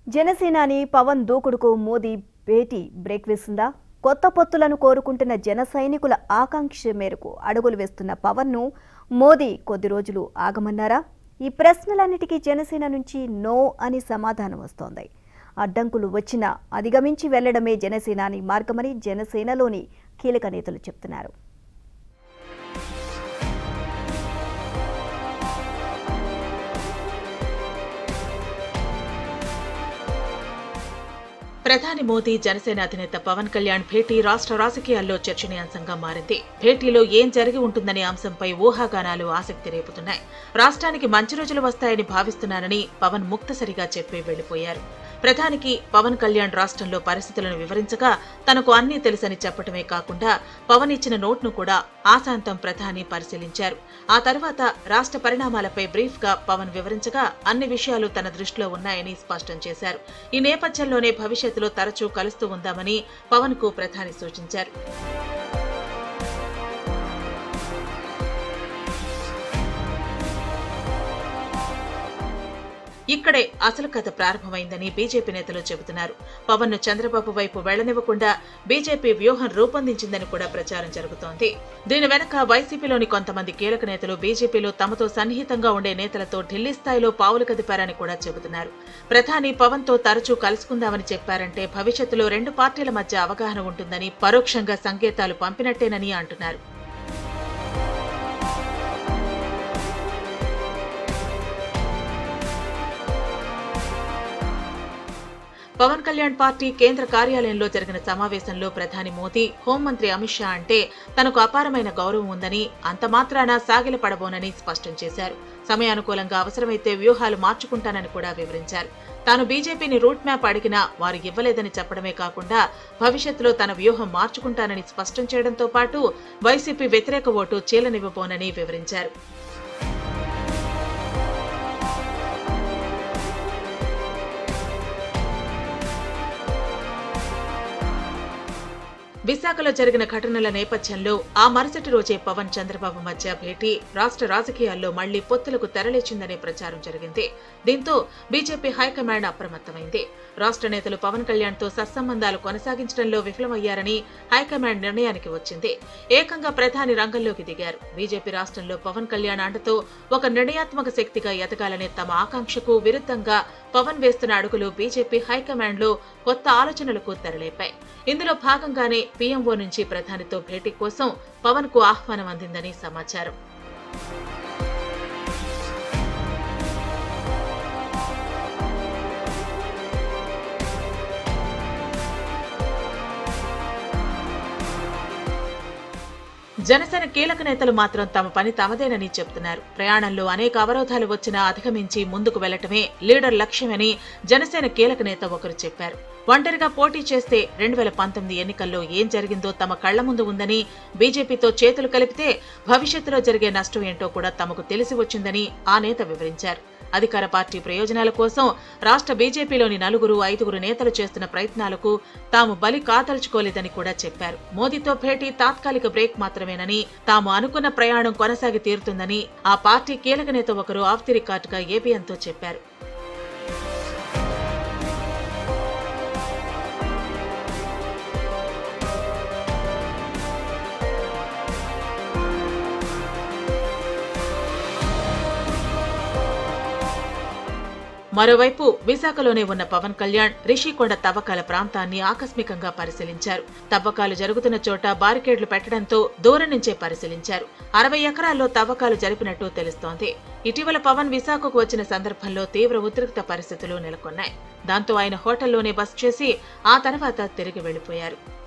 జనసేనాని పవన్ దూకుడుకు మోదీ భేటీ బ్రేక్ వేసిందా కొత్త పొత్తులను కోరుకుంటున్న జన సైనికుల ఆకాంక్ష మేరకు అడుగులు వేస్తున్న పవన్ను మోదీ కొద్ది రోజులు ఆగమన్నారా ఈ ప్రశ్నలన్నిటికీ జనసేన నుంచి నో అని సమాధానం వస్తోంది అడ్డంకులు వచ్చినా అధిగమించి వెళ్లడమే జనసేనాని మార్గమని జనసేనలోని కీలక నేతలు చెప్తున్నారు ప్రధాని మోదీ జనసేన అధినేత పవన్ కళ్యాణ్ భేటీ రాష్ట్ర రాజకీయాల్లో చర్చనీయాంశంగా మారింది భేటీలో ఏం జరిగి ఉంటుందనే అంశంపై ఊహాగానాలు ఆసక్తి రేపుతున్నాయి రాష్ట్రానికి మంచి రోజులు వస్తాయని భావిస్తున్నానని పవన్ ముక్తసరిగా చెప్పి వెళ్లిపోయారు ప్రధానికి పవన్ కళ్యాణ్ రాష్ట్రంలో పరిస్థితులను వివరించగా తనకు అన్నీ తెలుసని చెప్పటమే కాకుండా పవన్ ఇచ్చిన నోట్ను కూడా ఆశాంతం ప్రధాని పరిశీలించారు ఆ తర్వాత రాష్ట్ర పరిణామాలపై బ్రీఫ్ గా పవన్ వివరించగా అన్ని విషయాలు తన దృష్టిలో ఉన్నాయని స్పష్టం చేశారు ఈ నేపథ్యంలోనే భవిష్యత్తులో తరచూ కలుస్తూ ఉందామని పవన్ కు ప్రధాని సూచించారు ఇక్కడే అసలు కథ ప్రారంభమైందని బీజేపీ నేతలు చెబుతున్నారు పవన్ ను చంద్రబాబు వైపు వెళ్లనివ్వకుండా బీజేపీ వ్యూహం రూపొందించిందని కూడా ప్రచారం జరుగుతోంది దీని వెనక వైసీపీలోని కొంతమంది కీలక నేతలు బీజేపీలో తమతో సన్నిహితంగా ఉండే నేతలతో ఢిల్లీ స్థాయిలో పావులు కదిపారని కూడా చెబుతున్నారు ప్రధాని పవన్ తో తరచూ కలుసుకుందామని చెప్పారంటే భవిష్యత్తులో రెండు పార్టీల మధ్య అవగాహన ఉంటుందని పరోక్షంగా సంకేతాలు పంపినట్టేనని అంటున్నారు పవన్ కళ్యాణ్ పార్టీ కేంద్ర కార్యాలయంలో జరిగిన సమావేశంలో ప్రధాని మోదీ హోంమంత్రి అమిత్ షా అంటే తనకు అపారమైన గౌరవం ఉందని అంత మాత్రాన సాగిలపడబోనని స్పష్టం చేశారు సమయానుకూలంగా అవసరమైతే వ్యూహాలు మార్చుకుంటానని కూడా వివరించారు తాను బీజేపీని రూట్ మ్యాప్ అడిగినా వారు ఇవ్వలేదని చెప్పడమే కాకుండా భవిష్యత్తులో తన వ్యూహం మార్చుకుంటానని స్పష్టం చేయడంతో పాటు వైసీపీ వ్యతిరేక ఓటు చీలనివ్వబోనని వివరించారు విశాఖలో జరిగిన ఘటనల నేపథ్యంలో ఆ మరుసటి రోజే పవన్ చంద్రబాబు మధ్య భేటీ రాష్ట్ర రాజకీయాల్లో మళ్లీ పొత్తులకు తెరలేచిందనే ప్రచారం జరిగింది దీంతో బీజేపీ హైకమాండ్ అప్రమత్తమైంది రాష్ట్ర నేతలు పవన్ కళ్యాణ్ తో సత్సంబంధాలు కొనసాగించడంలో విఫలమయ్యారని హైకమాండ్ నిర్ణయానికి వచ్చింది ఏకంగా ప్రధాని రంగంలోకి దిగారు బీజేపీ రాష్ట్రంలో పవన్ కళ్యాణ్ అండతో ఒక నిర్ణయాత్మక శక్తిగా ఎదగాలనే తమ ఆకాంక్షకు విరుద్ధంగా పవన్ వేస్తున్న అడుగులు బీజేపీ హైకమాండ్ లో కొత్త ఆలోచనలకు తెరలేపాయి ఇందులో భాగంగానే పీఎంఓ నుంచి ప్రధానితో భేటీ కోసం పవన్ కు ఆహ్వానం అందిందని సమాచారం జనసేన కీలక నేతలు మాత్రం తమ పని తమదేనని చెబుతున్నారు ప్రయాణంలో అనేక అవరోధాలు వచ్చినా అధిగమించి ముందుకు వెళ్లటమే లీడర్ లక్ష్యమని జనసేన కీలక నేత ఒకరు చెప్పారు ఒంటరిగా పోటీ చేస్తే రెండు వేల పంతొమ్మిది ఎన్నికల్లో ఏం జరిగిందో తమ కళ్ల ముందు ఉందని బీజేపీతో చేతులు కలిపితే భవిష్యత్తులో జరిగే నష్టం ఏంటో కూడా తమకు తెలిసి వచ్చిందని ఆ నేత వివరించారు అధికార పార్టీ ప్రయోజనాల కోసం రాష్ట్ర బీజేపీలోని నలుగురు ఐదుగురు నేతలు చేస్తున్న ప్రయత్నాలకు తాము బలి కాదలుచుకోలేదని కూడా చెప్పారు మోదీతో భేటీ తాత్కాలిక బ్రేక్ మాత్రమేనని తాము అనుకున్న ప్రయాణం కొనసాగి తీరుతుందని ఆ పార్టీ కీలక నేత ఒకరు ఆఫ్ ది రికార్డుగా ఏబిఎన్తో చెప్పారు మరోవైపు విశాఖలోనే ఉన్న పవన్ కళ్యాణ్ రిషికొండ తవ్వకాల ప్రాంతాన్ని ఆకస్మికంగా పరిశీలించారు తవ్వకాలు జరుగుతున్న చోట బారికేడ్లు పెట్టడంతో దూరం నుంచే పరిశీలించారు అరవై ఎకరాల్లో తవ్వకాలు జరిపినట్టు తెలుస్తోంది ఇటీవల పవన్ విశాఖకు వచ్చిన సందర్భంలో తీవ్ర ఉద్రిక్త పరిస్థితులు నెలకొన్నాయి దాంతో ఆయన హోటల్లోనే బస్ చేసి ఆ తర్వాత తిరిగి వెళ్లిపోయారు